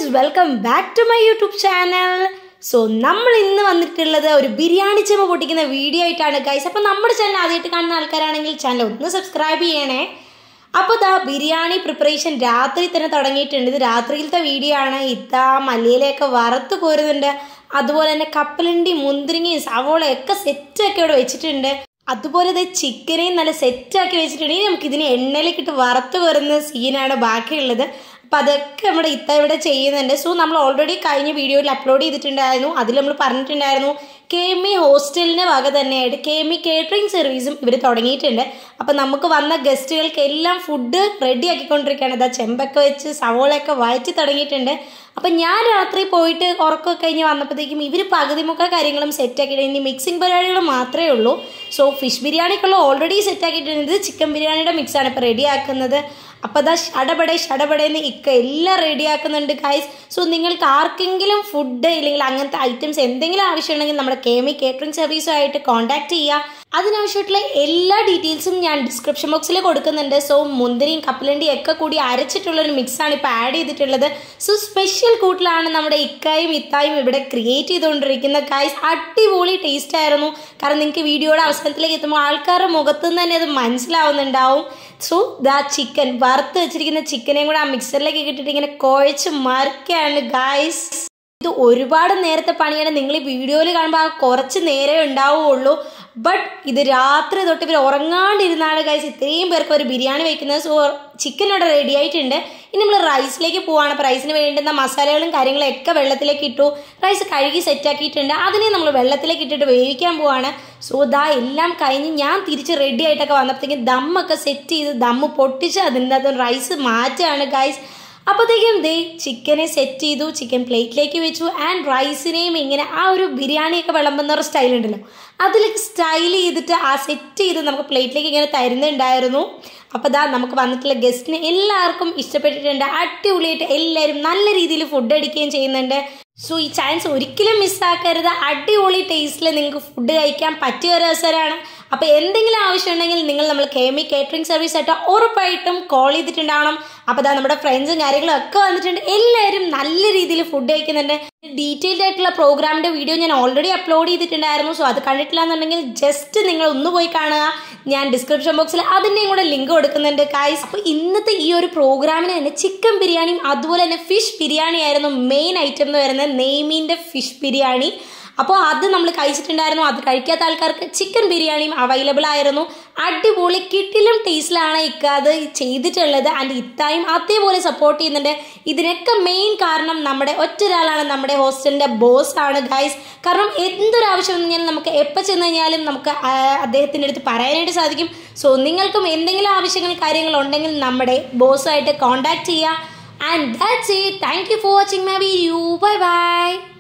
guys welcome back to my YouTube channel so നമ്മൾ ഇന്ന് വന്നിട്ടുള്ളത് ഒരു ബിരിയാണി ചെമ്പ് പൊട്ടിക്കുന്ന വീഡിയോ ആയിട്ടാണ് ഗൈസ് അപ്പോൾ നമ്മുടെ ചാനൽ ആദ്യമായിട്ട് കാണുന്ന ആൾക്കാരാണെങ്കിൽ ചാനൽ ഒന്ന് സബ്സ്ക്രൈബ് ചെയ്യണേ അപ്പോൾ ദാ ബിരിയാണി പ്രിപ്പറേഷൻ രാത്രി തന്നെ തുടങ്ങിയിട്ടുണ്ട് ഇത് രാത്രിയിലത്തെ വീഡിയോ ആണ് ഇത്താ മല്ലിയിലൊക്കെ വറുത്ത് പോരുന്നുണ്ട് അതുപോലെ തന്നെ കപ്പലണ്ടി മുന്തിരിങ്ങയും സവോളയൊക്കെ സെറ്റൊക്കെ ഇവിടെ വെച്ചിട്ടുണ്ട് അതുപോലെ ഇത് ചിക്കനെയും നല്ല സെറ്റാക്കി വെച്ചിട്ടുണ്ടെങ്കിൽ നമുക്ക് ഇതിനെ എണ്ണയിലേക്ക് ഇട്ട് വറുത്ത് വരുന്ന സീനാണ് ബാക്കിയുള്ളത് അപ്പം അതൊക്കെ നമ്മുടെ ഇത്ത ഇവിടെ ചെയ്യുന്നുണ്ട് സോ നമ്മൾ ഓൾറെഡി കഴിഞ്ഞ വീഡിയോയിൽ അപ്ലോഡ് ചെയ്തിട്ടുണ്ടായിരുന്നു അതിൽ നമ്മൾ പറഞ്ഞിട്ടുണ്ടായിരുന്നു കെ എം ഇ ഹോസ്റ്റലിൻ്റെ വക തന്നെയായിട്ട് കെ എം ഇ കേറ്ററിംഗ് സർവീസും ഇവർ തുടങ്ങിയിട്ടുണ്ട് അപ്പം നമുക്ക് വന്ന ഗസ്റ്റുകൾക്ക് എല്ലാം ഫുഡ് റെഡി ആക്കിക്കൊണ്ടിരിക്കുകയാണ് ഇതാ ചെമ്പൊക്കെ വെച്ച് സവോളയൊക്കെ വയറ്റി തുടങ്ങിയിട്ടുണ്ട് അപ്പം ഞാൻ രാത്രി പോയിട്ട് ഉറക്കമൊക്കെ കഴിഞ്ഞ് വന്നപ്പോഴത്തേക്കും ഇവർ പകുതി മുക്ക കാര്യങ്ങളും സെറ്റാക്കിയിട്ട് ഇനി മിക്സിംഗ് പരിപാടികൾ മാത്രമേ ഉള്ളൂ സോ ഫിഷ് ബിരിയാണിക്കുള്ള ഓൾറെഡി സെറ്റാക്കിയിട്ടുണ്ട് ഇത് ചിക്കൻ ബിരിയാണിയുടെ മിക്സാണ് ഇപ്പോൾ റെഡി ആക്കുന്നത് അപ്പോൾ അതാ ഷടപടെ ഷടപടേന്ന് ഇക്ക എല്ലാം റെഡി ആക്കുന്നുണ്ട് ഗൈസ് സോ നിങ്ങൾക്ക് ആർക്കെങ്കിലും ഫുഡ് ഇല്ലെങ്കിൽ അങ്ങനത്തെ ഐറ്റംസ് എന്തെങ്കിലും ആവശ്യമുണ്ടെങ്കിൽ നമ്മുടെ കെ എം ഇ കേറ്ററിംഗ് സർവീസുമായിട്ട് കോൺടാക്ട് ചെയ്യുക അതിനാവശ്യമായിട്ടുള്ള എല്ലാ ഡീറ്റെയിൽസും ഞാൻ ഡിസ്ക്രിപ്ഷൻ ബോക്സിൽ കൊടുക്കുന്നുണ്ട് സോ മുന്തിരിയും കപ്പലണ്ടിയും ഒക്കെ കൂടി അരച്ചിട്ടുള്ളൊരു മിക്സാണ് ഇപ്പോൾ ആഡ് ചെയ്തിട്ടുള്ളത് സോ സ്പെഷ്യൽ കൂട്ടിലാണ് നമ്മുടെ ഇക്കായും ഇത്തായും ഇവിടെ ക്രിയേറ്റ് ചെയ്തുകൊണ്ടിരിക്കുന്ന ഗൈസ് അടിപൊളി ടേസ്റ്റ് ആയിരുന്നു കാരണം നിങ്ങൾക്ക് വീഡിയോയുടെ അവസാനത്തിലേക്ക് എത്തുമ്പോൾ ആൾക്കാരുടെ മുഖത്തു നിന്ന് തന്നെ അത് മനസ്സിലാവുന്നുണ്ടാവും സോ ദാ ചിക്കൻ വറുത്ത് വെച്ചിരിക്കുന്ന ചിക്കനെയും കൂടെ ആ മിക്സറിലേക്ക് ഇട്ടിട്ട് ഇങ്ങനെ കുഴച്ച് മറിക്കുകയാണ് ഗൈസ് ഇത് ഒരുപാട് നേരത്തെ പണിയാണ് നിങ്ങൾ ഈ വീഡിയോയിൽ കാണുമ്പോൾ ആ കുറച്ച് നേരമേ ഉണ്ടാവുകയുള്ളൂ ബട്ട് ഇത് രാത്രി തൊട്ട് ഇവർ ഉറങ്ങാണ്ടിരുന്നാണ് ഗൈസ് ഇത്രയും പേർക്ക് ഒരു ബിരിയാണി വയ്ക്കുന്നത് സോ ചിക്കൻ അവിടെ റെഡി ആയിട്ടുണ്ട് ഇനി നമ്മൾ റൈസിലേക്ക് പോവാണ് അപ്പോൾ റൈസിന് വേണ്ടുന്ന മസാലകളും കാര്യങ്ങളും ഒക്കെ വെള്ളത്തിലേക്ക് ഇട്ടു റൈസ് കഴുകി സെറ്റാക്കിയിട്ടുണ്ട് അതിനെ നമ്മൾ വെള്ളത്തിലേക്ക് ഇട്ടിട്ട് വേവിക്കാൻ പോവാണ് സോ ദാ എല്ലാം കഴിഞ്ഞ് ഞാൻ തിരിച്ച് റെഡി ആയിട്ടൊക്കെ വന്നപ്പോഴത്തേക്കും ദമ്മൊക്കെ സെറ്റ് ചെയ്ത് ദമ്മ് പൊട്ടിച്ച് അതിൻ്റെ അകത്ത് റൈസ് മാറ്റുകയാണ് ഗൈസ് അപ്പോഴത്തേക്കും ദേ ചിക്കനെ സെറ്റ് ചെയ്തു ചിക്കൻ പ്ലേറ്റിലേക്ക് വെച്ചു ആൻഡ് റൈസിനെയും ഇങ്ങനെ ആ ഒരു ബിരിയാണിയൊക്കെ വിളമ്പുന്ന ഒരു സ്റ്റൈൽ ഉണ്ടല്ലോ അതിലേക്ക് സ്റ്റൈൽ ചെയ്തിട്ട് ആ സെറ്റ് ചെയ്ത് നമുക്ക് പ്ലേറ്റിലേക്ക് ഇങ്ങനെ തരുന്നുണ്ടായിരുന്നു അപ്പോൾ ദാ നമുക്ക് വന്നിട്ടുള്ള ഗസ്റ്റിന് എല്ലാവർക്കും ഇഷ്ടപ്പെട്ടിട്ടുണ്ട് അടിപൊളിയായിട്ട് എല്ലാവരും നല്ല രീതിയിൽ ഫുഡ് അടിക്കുകയും ചെയ്യുന്നുണ്ട് സോ ഈ ചാൻസ് ഒരിക്കലും മിസ്സാക്കരുത് അടിപൊളി ടേസ്റ്റിൽ നിങ്ങൾക്ക് ഫുഡ് കഴിക്കാൻ പറ്റിയ ഒരു അവസരമാണ് അപ്പോൾ എന്തെങ്കിലും ആവശ്യമുണ്ടെങ്കിൽ നിങ്ങൾ നമ്മൾ K M E catering service ആയിട്ട് ഉറപ്പായിട്ടും കോൾ ചെയ്തിട്ടുണ്ടാവണം അപ്പോൾ അതാ നമ്മുടെ ഫ്രണ്ട്സും കാര്യങ്ങളും ഒക്കെ വന്നിട്ടുണ്ട് എല്ലാവരും നല്ല രീതിയിൽ ഫുഡ് കഴിക്കുന്നുണ്ട് ഡീറ്റെയിൽഡ് ആയിട്ടുള്ള പ്രോഗ്രാമിൻ്റെ വീഡിയോ ഞാൻ ഓൾറെഡി അപ്ലോഡ് ചെയ്തിട്ടുണ്ടായിരുന്നു സോ അത് കണ്ടിട്ടില്ല എന്നുണ്ടെങ്കിൽ ജസ്റ്റ് നിങ്ങൾ ഒന്ന് പോയി കാണുക ഞാൻ ഡിസ്ക്രിപ്ഷൻ ബോക്സിൽ അതിൻ്റെയും കൂടെ ലിങ്ക് കൊടുക്കുന്നുണ്ട് കായ്സ് അപ്പോൾ ഇന്നത്തെ ഈ ഒരു പ്രോഗ്രാമിന് തന്നെ ചിക്കൻ ബിരിയാണിയും അതുപോലെ തന്നെ ഫിഷ് ബിരിയാണി ആയിരുന്നു മെയിൻ ഐറ്റം എന്ന് പറയുന്നത് നെയ്മീൻ്റെ ഫിഷ് ബിരിയാണി അപ്പോൾ അത് നമ്മൾ കഴിച്ചിട്ടുണ്ടായിരുന്നു അത് കഴിക്കാത്ത ആൾക്കാർക്ക് ചിക്കൻ ബിരിയാണിയും അവൈലബിൾ ആയിരുന്നു അടിപൊളി കിട്ടിലും ടേസ്റ്റിലാണ് ഇക്ക അത് ചെയ്തിട്ടുള്ളത് ആൻഡ് ഇത്തായും അതേപോലെ സപ്പോർട്ട് ചെയ്യുന്നുണ്ട് ഇതിനൊക്കെ മെയിൻ കാരണം നമ്മുടെ ഒറ്റൊരാളാണ് നമ്മുടെ ഹോസ്റ്റലിൻ്റെ ബോസ് ആണ് ഗൈസ് കാരണം എന്തൊരു ആവശ്യം വന്നു നമുക്ക് എപ്പോൾ ചെന്ന് കഴിഞ്ഞാലും നമുക്ക് അദ്ദേഹത്തിൻ്റെ അടുത്ത് പറയാനായിട്ട് സാധിക്കും സോ നിങ്ങൾക്കും എന്തെങ്കിലും ആവശ്യങ്ങൾ കാര്യങ്ങൾ ഉണ്ടെങ്കിൽ നമ്മുടെ ബോസുമായിട്ട് കോൺടാക്ട് ചെയ്യുക and that's it thank you for watching my video bye by